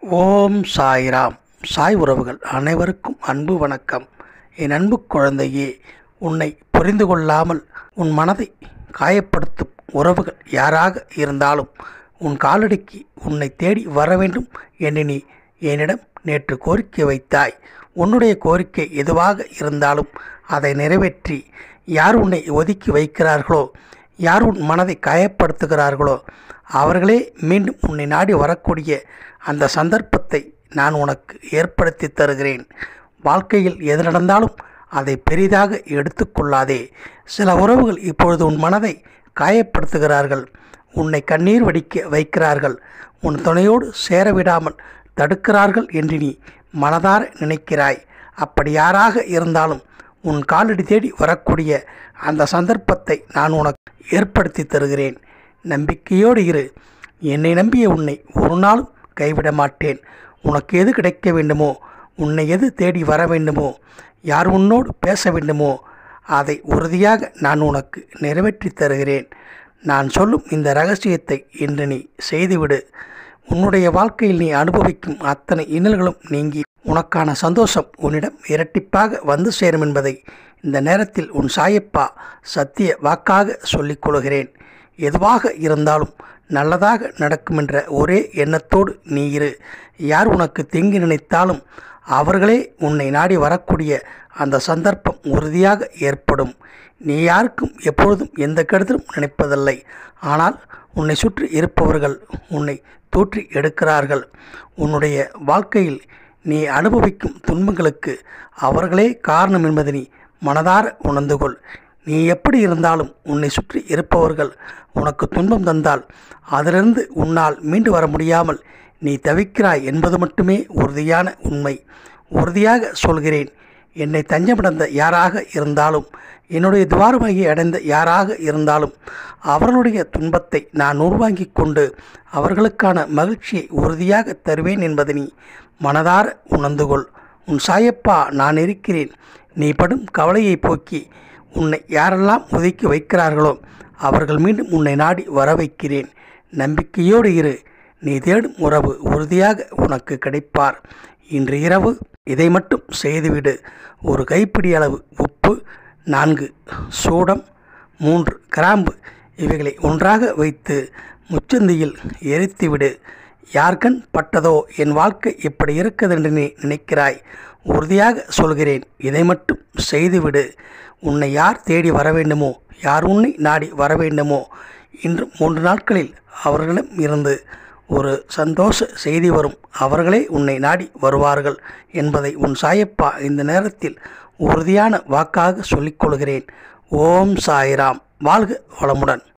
ஓம் சாய்ராம் சாய் உறவுகள் அனைவருக்கும் அன்பு வணக்கம் என் அன்பு குழந்தையே உன்னை புரிந்து கொள்ளாமல் உன் மனதை காயப்படுத்தும் உறவுகள் யாராக இருந்தாலும் உன் காலடிக்கு உன்னை தேடி வர வேண்டும் என்று நீ என்னிடம் நேற்று கோரிக்கை வைத்தாய் உன்னுடைய கோரிக்கை எதுவாக இருந்தாலும் அதை நிறைவேற்றி யார் உன்னை ஒதுக்கி வைக்கிறார்களோ யார் உன் மனதை காயப்படுத்துகிறார்களோ அவர்களே மீண்டும் உன்னை நாடி வரக்கூடிய அந்த சந்தர்ப்பத்தை நான் உனக்கு ஏற்படுத்தி தருகிறேன் வாழ்க்கையில் எது நடந்தாலும் அதை பெரிதாக எடுத்துக்கொள்ளாதே சில உறவுகள் இப்பொழுது உன் மனதை காயப்படுத்துகிறார்கள் உன்னை கண்ணீர் வடிக்க வைக்கிறார்கள் உன் துணையோடு சேர விடாமல் தடுக்கிறார்கள் என்று நீ மனதார நினைக்கிறாய் அப்படி யாராக இருந்தாலும் உன் காலடி தேடி வரக்கூடிய அந்த சந்தர்ப்பத்தை நான் உனக்கு ஏற்படுத்தி தருகிறேன் நம்பிக்கையோடு இரு என்னை நம்பிய உன்னை ஒரு நாளும் கைவிட மாட்டேன் உனக்கு எது கிடைக்க வேண்டுமோ உன்னை எது தேடி வர வேண்டுமோ யார் உன்னோடு பேச வேண்டுமோ அதை உறுதியாக நான் உனக்கு நிறைவேற்றி தருகிறேன் நான் சொல்லும் இந்த ரகசியத்தை இன்று நீ செய்துவிடு உன்னுடைய வாழ்க்கையில் நீ அனுபவிக்கும் அத்தனை இன்னல்களும் நீங்கி உனக்கான சந்தோஷம் உன்னிடம் இரட்டிப்பாக வந்து சேரும் என்பதை இந்த நேரத்தில் உன் சாயப்பா சத்திய வாக்காக சொல்லிக் கொள்கிறேன் எதுவாக இருந்தாலும் நல்லதாக நடக்கும் என்ற ஒரே எண்ணத்தோடு நீ இரு யார் உனக்கு தீங்கு நினைத்தாலும் அவர்களே உன்னை நாடி வரக்கூடிய அந்த சந்தர்ப்பம் உறுதியாக ஏற்படும் நீ யாருக்கும் எப்பொழுதும் எந்த கெடுதலும் நினைப்பதில்லை ஆனால் உன்னை சுற்றி இருப்பவர்கள் உன்னை தூற்றி எடுக்கிறார்கள் உன்னுடைய வாழ்க்கையில் நீ அனுபவிக்கும் துன்பங்களுக்கு அவர்களே காரணம் என்பதை நீ மனதார உணர்ந்து கொள் நீ எப்படி இருந்தாலும் உன்னை சுற்றி இருப்பவர்கள் உனக்கு துன்பம் தந்தால் அதிலிருந்து உன்னால் மீண்டு வர முடியாமல் நீ தவிக்கிறாய் என்பது மட்டுமே உறுதியான உண்மை உறுதியாக சொல்கிறேன் என்னை தஞ்சமடைந்த யாராக இருந்தாலும் என்னுடைய துவாரமாகி அடைந்த யாராக இருந்தாலும் அவர்களுடைய துன்பத்தை நான் உருவாங்கிக் கொண்டு அவர்களுக்கான மகிழ்ச்சியை உறுதியாக தருவேன் என்பதை நீ மனதார உணர்ந்து கொள் உன் சாயப்பா நான் இருக்கிறேன் நீ படும் கவலையை போக்கி உன்னை யாரெல்லாம் ஒதுக்கி வைக்கிறார்களோ அவர்கள் மீண்டும் உன்னை நாடி வர வைக்கிறேன் நம்பிக்கையோடு இரு நீ தேடும் உறவு உறுதியாக உனக்கு கிடைப்பார் இன்று இரவு இதை மட்டும் செய்துவிடு ஒரு கைப்பிடி அளவு உப்பு நான்கு சூடம் மூன்று கிராம்பு இவைகளை ஒன்றாக வைத்து முச்சந்தியில் எரித்துவிடு யார்கண் பட்டதோ என் வாழ்க்கை இப்படி இருக்குதென்று நீ நினைக்கிறாய் உறுதியாக சொல்கிறேன் இதை மட்டும் செய்துவிடு உன்னை யார் தேடி வர வேண்டுமோ யார் உன்னை நாடி வர வேண்டுமோ இன்று மூன்று நாட்களில் அவர்களிடம் இருந்து ஒரு சந்தோஷ செய்தி வரும் அவர்களே உன்னை நாடி வருவார்கள் என்பதை உன் சாயப்பா இந்த நேரத்தில் உறுதியான வாக்காக சொல்லிக்கொள்கிறேன் ஓம் சாய்ராம் வாழ்க வளமுடன்